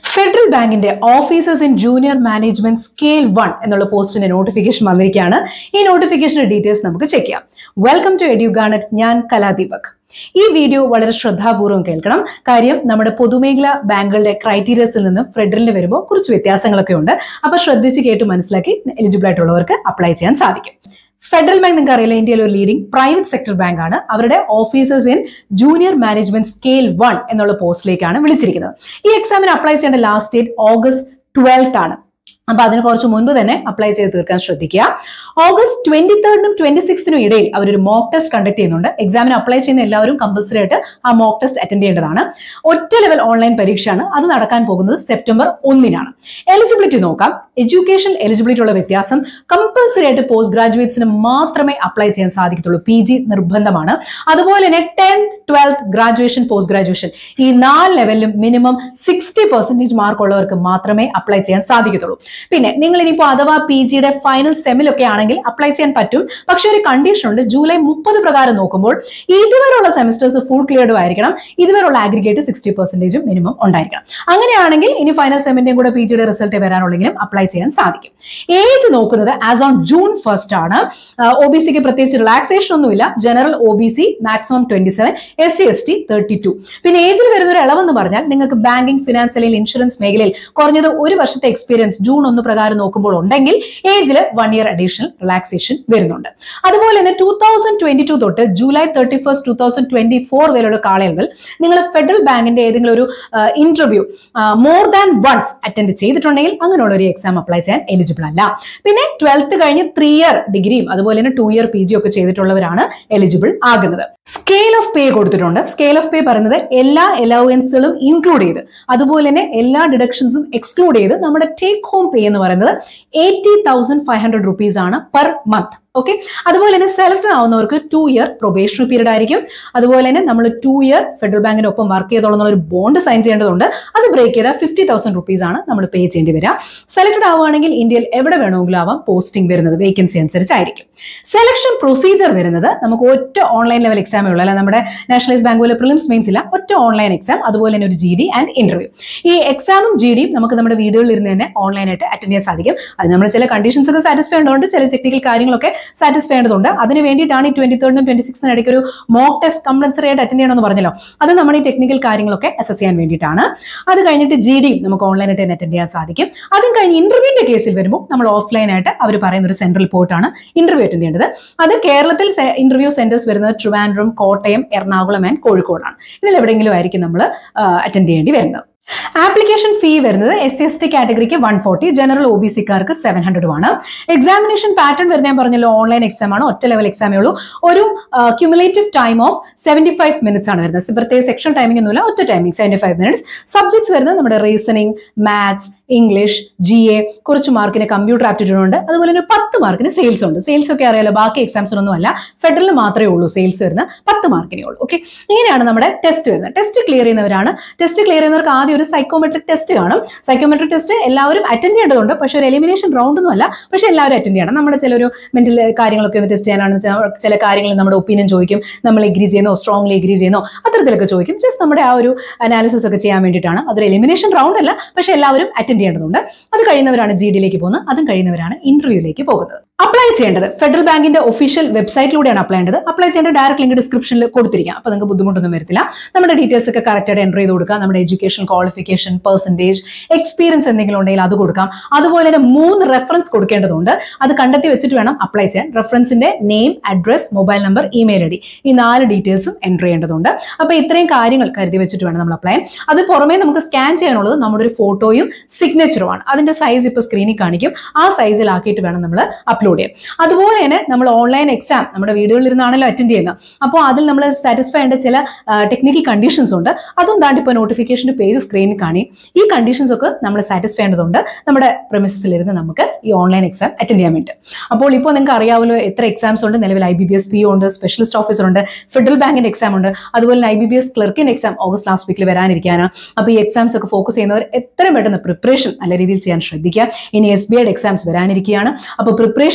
federal ബാങ്കിന്റെ officers in junior management scale one എന്നുള്ള പോസ്റ്റിന്റെ നോട്ടിഫിക്കേഷൻ വന്നിരിക്കുകയാണ് ഈ നോട്ടിഫിക്കേഷന്റെ ഡീറ്റെയിൽസ് നമുക്ക് ചെക്ക് ചെയ്യാം വെൽക്കം ടു എഡ്യു ഗാർണറ്റ് ഞാൻ കലാദീപക് ഈ വീഡിയോ വളരെ ശ്രദ്ധാപൂർവ്വം കേൾക്കണം കാര്യം നമ്മുടെ പൊതുമേഖലാ ബാങ്കുകളുടെ ക്രൈറ്റീരിയസിൽ നിന്ന് ഫെഡറലിന് വരുമ്പോൾ കുറച്ച് വ്യത്യാസങ്ങളൊക്കെ ഉണ്ട് അപ്പൊ ശ്രദ്ധിച്ച് കേട്ട് മനസ്സിലാക്കി എലിജിബിൾ ആയിട്ടുള്ളവർക്ക് അപ്ലൈ ചെയ്യാൻ സാധിക്കും ഫെഡറൽ ബാങ്ക് നിങ്ങൾക്ക് അറിയില്ല ഇന്ത്യയിലെ ഒരു ലീഡിംഗ് പ്രൈവറ്റ് സെക്ടർ ബാങ്ക് ആണ് അവരുടെ officers in junior management scale one എന്നുള്ള പോസ്റ്റിലേക്കാണ് വിളിച്ചിരിക്കുന്നത് ഈ എക്സാമിന് അപ്ലൈ ചെയ്യേണ്ട ലാസ്റ്റ് ഡേറ്റ് ഓഗസ്റ്റ് ട്വൽത്ത് ആണ് അപ്പൊ അതിന് കുറച്ച് മുൻപ് തന്നെ അപ്ലൈ ചെയ്ത് തീർക്കാൻ ശ്രദ്ധിക്കുക ഓഗസ്റ്റ് ട്വന്റി തേർഡിനും ട്വന്റി സിക്സ്തിനും ഇടയിൽ അവരൊരു മോക്ക് ടെസ്റ്റ് കണ്ടക്ട് ചെയ്യുന്നുണ്ട് എക്സാമിന് അപ്ലൈ ചെയ്യുന്ന എല്ലാവരും കമ്പൽസറി ആയിട്ട് ആ മോക്ക് ടെസ്റ്റ് അറ്റൻഡ് ചെയ്യേണ്ടതാണ് ഒറ്റ ലെവൽ ഓൺലൈൻ പരീക്ഷയാണ് അത് നടക്കാൻ പോകുന്നത് സെപ്റ്റംബർ ഒന്നിനാണ് എലിജിബിലിറ്റി നോക്കാം എഡ്യൂക്കേഷൻ എലിജിബിലിറ്റി ഉള്ള വ്യത്യാസം കമ്പൽസറി ആയിട്ട് പോസ്റ്റ് ഗ്രാജുവേറ്റ്സിന് മാത്രമേ അപ്ലൈ ചെയ്യാൻ സാധിക്കത്തുള്ളൂ പി ജി നിർബന്ധമാണ് അതുപോലെ തന്നെ tenth twelfth graduation post graduation ഈ നാല് ലെവലിലും മിനിമം സിക്സ്റ്റി പെർസെന്റേജ് മാർക്ക് ഉള്ളവർക്ക് മാത്രമേ അപ്ലൈ ചെയ്യാൻ സാധിക്കത്തുള്ളൂ പിന്നെ നിങ്ങൾ ഇനിയിപ്പോൾ അഥവാ പി ജിയുടെ ഫൈനൽ സെമിലൊക്കെ ആണെങ്കിൽ അപ്ലൈ ചെയ്യാൻ പറ്റും പക്ഷെ ഒരു കണ്ടീഷൻ ഉണ്ട് ജൂലൈ മുപ്പത് പ്രകാരം നോക്കുമ്പോൾ ഇതുവരെയുള്ള സെമിസ്റ്റേഴ്സ് ഫുൾ ക്ലിയർഡും ആയിരിക്കണം ഇതുവരെയുള്ള ആഗ്രിഗേറ്റ് സിക്സ്റ്റി പെർസെന്റേജും മിനിമം ഉണ്ടായിരിക്കണം അങ്ങനെയാണെങ്കിൽ ഇനി ഫൈനൽ സെമിന്റെയും കൂടെ പി ജിയുടെ റിസൾട്ട് വരാനുള്ളെങ്കിലും അപ്ലൈ ചെയ്യാൻ സാധിക്കും ഏജ് നോക്കുന്നത് ആസ് ഓൺ ജൂൺ ഫസ്റ്റ് ആണ് ഒ ബി സിക്ക് പ്രത്യേകിച്ച് റിലാക്സേഷൻ ഒന്നുമില്ല general O B C maximum twenty seven S C S T thirty two പിന്നെ ഏജിൽ വരുന്ന ഒരു ഇളവെന്ന് പറഞ്ഞാൽ നിങ്ങൾക്ക് ബാങ്കിങ് ഫിനാൻസ് അല്ലെങ്കിൽ ഇൻഷുറൻസ് മേഖലയിൽ കുറഞ്ഞത് ഒരു വർഷത്തെ എക്സ്പീരിയൻസ് ജൂൺ ഒന്ന് പ്രകാരം നോക്കുമ്പോൾ ഉണ്ടെങ്കിൽ ഏജിൽ വൺ ഇയർ അഡീഷണൽ റിലാക്സേഷൻ വരുന്നുണ്ട് അതുപോലെ തന്നെ ടൂ തൗസൻഡ് ട്വന്റി ടു തൊട്ട് July thirty first two thousand twenty four വരെയുള്ള കാലയളവിൽ നിങ്ങൾ ഫെഡറൽ ബാങ്കിന്റെ ഏതെങ്കിലും ഒരു interview more than once attend ചെയ്തിട്ടുണ്ടെങ്കിൽ അങ്ങനെയുള്ള ഒരു എക്സാം അപ്ലൈ ചെയ്യാൻ എലിജിബിൾ അല്ല പിന്നെ ട്വൽത്ത് കഴിഞ്ഞ് ത്രീ ഇയർ ഡിഗ്രിയും അതുപോലെ തന്നെ ടു ഇയർ പി ജി ഒക്കെ ചെയ്തിട്ടുള്ളവരാണ് എലിജിബിൾ ആകുന്നത് സ്കെയിൽ ഓഫ് പേ കൊടുത്തിട്ടുണ്ട് സ്കെയിൽ ഓഫ് പേ പറയുന്നത് എല്ലാ അലവൻസുകളും ഇൻക്ലൂഡ് ചെയ്ത് അതുപോലെ തന്നെ എല്ലാ ഡിഡക്ഷൻസും എക്സ്ക്ലൂഡ് ചെയ്ത് നമ്മുടെ ടേക്ക് ഹോം പേ എന്ന് പറയുന്നത് eighty thousand five hundred rupees ആണ് പെർ മന്ത് ഓക്കെ അതുപോലെ തന്നെ സെലക്ട് ആവുന്നവർക്ക് ടു ഇയർ പ്രൊബേഷണറി പീരീഡ് ആയിരിക്കും അതുപോലെ തന്നെ നമ്മൾ ടു ഇയർ ഫെഡറൽ ബാങ്കിന്റെ ഒപ്പം വർക്ക് ചെയ്തോളം ഒരു ബോണ്ട് സൈൻ ചെയ്യേണ്ടതുണ്ട് അത് ബ്രേക്ക് ചെയ്താൽ ഫിഫ്റ്റി തൗസൻഡ് റുപ്പീസ് ആണ് നമ്മൾ പേ ചെയ്യേണ്ടി വരിക സെലക്ട് ആവുകയാണെങ്കിൽ ഇന്ത്യയിൽ എവിടെ വേണമെങ്കിലും ആവാം പോസ്റ്റിംഗ് വരുന്നത് വേക്കൻസി അനുസരിച്ചായിരിക്കും സെലക്ഷൻ പ്രൊസീജിയർ വരുന്നത് നമുക്ക് ഒറ്റ ഓൺലൈൻ ലെവൽ എക്സാമേ ഉള്ളൂ അല്ല നമ്മുടെ നാഷണലൈസ് ബാങ്ക് പോലെ പ്രിലിംസ് മെയിൻസ് ഇല്ല ഒറ്റ ഓൺലൈൻ എക്സാം അതുപോലെ തന്നെ ഒരു ജി ഡി ആൻഡ് ഇന്റർവ്യൂ ഈ എക്സാമും ജി ഡിയും നമുക്ക് നമ്മുടെ വീടുകളിൽ ഇരുന്ന് തന്നെ ഓൺലൈനായിട്ട് അറ്റൻഡ് ചെയ്യാൻ സാധിക്കും അത് നമ്മൾ ചില കണ്ടീഷൻസ് ഒക്കെ സാറ്റിസ്ഫൈ ഉള്ളതുകൊണ്ട് ചില ടെക്നിക്കൽ കാര്യങ്ങളൊക്കെ സാറ്റിസ്ഫൈ ചെയ്യേണ്ടതുണ്ട് അതിന് വേണ്ടിയിട്ടാണ് ഈ ട്വന്റി തേർഡിനും ട്വന്റി സിക്സിനും ഇടയ്ക്ക് ഒരു മോക്ക് ടെസ്റ്റ് കമ്പൽസറി ആയിട്ട് അറ്റൻഡ് ചെയ്യണമെന്ന് പറഞ്ഞല്ലോ അത് നമ്മൾ ഈ ടെക്നിക്കൽ കാര്യങ്ങളൊക്കെ അസസ് ചെയ്യാൻ വേണ്ടിയിട്ടാണ് അത് കഴിഞ്ഞിട്ട് ജി ഡി നമുക്ക് ഓൺലൈനായിട്ട് തന്നെ അറ്റൻഡ് ചെയ്യാൻ സാധിക്കും അതും കഴിഞ്ഞ് ഇന്റർവ്യൂവിന്റെ കേസിൽ വരുമ്പോൾ നമ്മൾ ഓഫ്ലൈനായിട്ട് അവർ പറയുന്ന ഒരു സെൻട്രൽ പോയിട്ടാണ് ഇന്റർവ്യൂ അറ്റൻഡ് ചെയ്യേണ്ടത് അത് കേരളത്തിൽ ഇന്റർവ്യൂ സെന്റേഴ്സ് വരുന്നത് ട്രിവാൻഡ്രം കോട്ടയം എറണാകുളം ആൻഡ് കോഴിക്കോടാണ് ഇതിൽ എവിടെയെങ്കിലും ആയിരിക്കും നമ്മൾ അറ്റൻഡ് ചെയ്യേണ്ടി വരുന്നത് ആപ്ലിക്കേഷൻ ഫീ വരുന്നത് എസ് സി എസ് ടി കാറ്റഗറിക്ക് one forty general O B സിക്കാർക്ക് സെവൻ ഹൺഡ്രഡ് ആണ് എക്സാമിനേഷൻ പാറ്റേൺ വരുന്ന ഞാൻ പറഞ്ഞല്ലോ ഓൺലൈൻ എക്സാം ആണ് ഒറ്റ ലെവൽ എക്സാമേ ഉള്ളൂ ഒരു cumulative time of seventy five minutes ആണ് വരുന്നത് പ്രത്യേക സെക്ഷൻ ടൈമിംഗ് ഒന്നുമില്ല ഒറ്റ timing seventy five minutes subjects വരുന്നത് നമ്മുടെ reasoning maths English G A കുറച്ച് മാർക്കിന് കമ്പ്യൂട്ടർ ആപ്റ്റിറ്റ്യൂഡ് ഉണ്ട് അതുപോലെ തന്നെ പത്ത് മാർക്കിന് സെയിൽസ് ഉണ്ട് സെയിൽസ് ഒക്കെ അറിയാലോ ബാക്കി എക്സാംസിനൊന്നും അല്ല ഫെഡറലിന് മാത്രമേ ഉള്ളൂ സെയിൽസ് വരുന്ന പത്ത് മാർക്കിനേ ഉള്ളൂ ഓക്കെ ഇങ്ങനെയാണ് നമ്മുടെ ടെസ്റ്റ് വരുന്നത് ടെസ്റ്റ് ക്ലിയർ ചെയ്യുന്നവരാണ് ടെസ്റ്റ് ക്ലിയർ ചെയ്യുന്നവർക്ക് ആദ്യം ഒരു സൈക്കോമെട്രിക് ടെസ്റ്റ് കാണും സൈക്കോമെട്രിക് ടെസ്റ്റ് എല്ലാവരും അറ്റൻഡ് ചെയ്യേണ്ടതുണ്ട് പക്ഷേ ഒരു എലിമിനേഷൻ റൗണ്ട് ഒന്നും അല്ല പക്ഷേ എല്ലാവരും അറ്റൻഡ് ചെയ്യണം നമ്മുടെ ചിലൊരു മെന്റൽ കാര്യങ്ങളൊക്കെ ഒന്ന് ടെസ്റ്റ് ചെയ്യാനാണ് ചില കാര്യങ്ങൾ നമ്മുടെ ഒപ്പീനിയൻ ചോദിക്കും നമ്മൾ എഗ്രി ചെയ്യുന്നോ സ്ട്രോങ്ലി എഗ്രി ചെയ്യുന്നോ അത്തരത്തിലൊക്കെ ചോദിക്കും ജസ്റ്റ് നമ്മുടെ ആ ഒരു അനാലിസിസ് ഒക്കെ ചെയ്യാൻ വേണ്ടിയിട്ടാണ് അതൊരു എലിമിനേഷൻ റൗണ്ട് അല്ല പക്ഷേ എല്ലാവരും അറ്റൻഡ് ചെയ്യേണ്ടതുണ്ട് അത് കഴിയുന്നവരാണ് ജി ഡിയിലേക്ക് പോകുന്നത് അതും കഴിയുന്നവരാണ് ഇന്റർവ്യൂയിലേക്ക് പോകുന്നത് അപ്ലൈ ചെയ്യേണ്ടത് ഫെഡറൽ ബാങ്കിന്റെ ഒഫീഷ്യൽ വെബ്സൈറ്റിലൂടെയാണ് അപ്ലൈ ചെയ്യേണ്ടത് അപ്ലൈ ചെയ്യേണ്ട ഡയറക്റ്റ് ലിങ്ക് ഡിസ്ക്രിപ്ഷനിൽ കൊടുത്തിരിക്കാം അപ്പോൾ നിങ്ങൾക്ക് ബുദ്ധിമുട്ടൊന്നും വരത്തില്ല നമ്മുടെ ഡീറ്റെയിൽസ് ഒക്കെ കറക്റ്റായിട്ട് എൻ്റർ ചെയ്ത് കൊടുക്കുക നമ്മുടെ എഡ്യൂക്കേഷൻ ക്വാളിഫിക്കേഷൻ പെർസെൻറ്റേജ് എക്സ്പീരിയൻസ് എന്തെങ്കിലും ഉണ്ടെങ്കിൽ അത് കൊടുക്കാം അതുപോലെ തന്നെ മൂന്ന് റെഫറൻസ് കൊടുക്കേണ്ടതുണ്ട് അത് കണ്ടെത്തി വെച്ചിട്ട് വേണം അപ്ലൈ ചെയ്യാൻ റെഫറൻസിന്റെ name address mobile number email I D ഈ നാല് ഡീറ്റെയിൽസും എൻ്റർ ചെയ്യേണ്ടതുണ്ട് അപ്പോൾ ഇത്രയും കാര്യങ്ങൾ കരുതി വെച്ചിട്ട് വേണം നമ്മൾ അപ്ലൈ ചെയ്യാൻ അത് പുറമേ നമുക്ക് സ്കാൻ ചെയ്യാനുള്ളത് നമ്മുടെ ഒരു ഫോട്ടോയും സിഗ്നേച്ചറുമാണ് അതിന്റെ സൈസ് ഇപ്പോൾ സ്ക്രീനിൽ കാണിക്കും ആ സൈസിലാക്കിയിട്ട് വേണം നമ്മൾ അപ്ലോഡ് ചെയ്യാൻ അതുപോലെ തന്നെ നമ്മൾ ഓൺലൈൻ എക്സാം നമ്മുടെ വീടുകളിൽ ഇരുന്നാണല്ലോ അറ്റൻഡ് ചെയ്യുന്നത് അപ്പോൾ അതിൽ നമ്മൾ സാറ്റിസ്ഫൈ ചെയ്യേണ്ട ചില ടെക്നിക്കൽ കണ്ടീഷൻസ് ഉണ്ട് അതും താണ്ടി ഇപ്പോൾ നോട്ടിഫിക്കേഷൻ്റെ പേജ് സ്ക്രീനിൽ കാണി ഈ കണ്ടീഷൻസ് ഒക്കെ നമ്മൾ സാറ്റിസ്ഫൈ ചെയ്യേണ്ടതുണ്ട് നമ്മുടെ പ്രമിസസിൽ ഇരുന്ന് നമുക്ക് ഈ ഓൺലൈൻ എക്സാം അറ്റൻഡ് ചെയ്യാൻ വേണ്ടി അപ്പോൾ ഇപ്പോൾ നിങ്ങൾക്ക് അറിയാമല്ലോ എത്ര എക്സാംസ് ഉണ്ട് നിലവിൽ I B B S P ഉണ്ട് സ്പെഷ്യലിസ്റ്റ് ഓഫീസർ ഉണ്ട് ഫെഡറൽ ബാങ്കിന്റെ എക്സാം ഉണ്ട് അതുപോലെ ഐ ബി ബി എസ് ക്ലർക്കിന്റെ എക്സാം ഓഗസ്റ്റ് ലാസ്റ്റ് വീക്കിൽ വരാനിരിക്കാനാണ് അപ്പോൾ ഈ എക്സാംസ് ഒക്കെ ഫോക്കസ് ചെയ്യുന്നവർ എത്രയും പെട്ടെന്ന് പ്രിപ്പറേഷൻ നല്ല രീതിയിൽ ചെയ്യാൻ ശ്രദ്ധിക്കുക ഇനി എസ് ബി ഐയുടെ എക്സാംസ് വരാനിരിക്കുകയാണ് അപ്പോൾ പ്രിപ്പറേഷൻ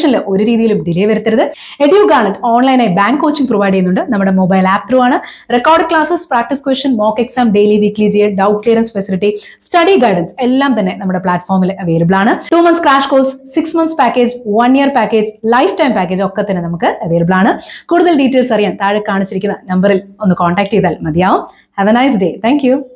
അഡ്മിഷനിൽ ഒരു രീതിയിലും ഡിലേ വരുത്തരുത് എഡ്യൂ ഗാർണറ്റ് ഓൺലൈനായി ബാങ്ക് കോച്ചിങ് പ്രൊവൈഡ് ചെയ്യുന്നുണ്ട് നമ്മുടെ മൊബൈൽ ആപ്പ് ത്രൂ ആണ് record classes practice question mock exam daily weekly ജിയെ doubt clearance facility study guidance എല്ലാം തന്നെ നമ്മുടെ പ്ലാറ്റ്ഫോമിൽ അവൈലബിൾ ആണ് two months crash course six months package one year package lifetime package ഒക്കെ തന്നെ നമുക്ക് അവൈലബിൾ ആണ് കൂടുതൽ ഡീറ്റെയിൽസ് അറിയാൻ താഴെ കാണിച്ചിരിക്കുന്ന നമ്പറിൽ ഒന്ന് കോൺടാക്ട് ചെയ്താൽ മതിയാവും have a nice day thank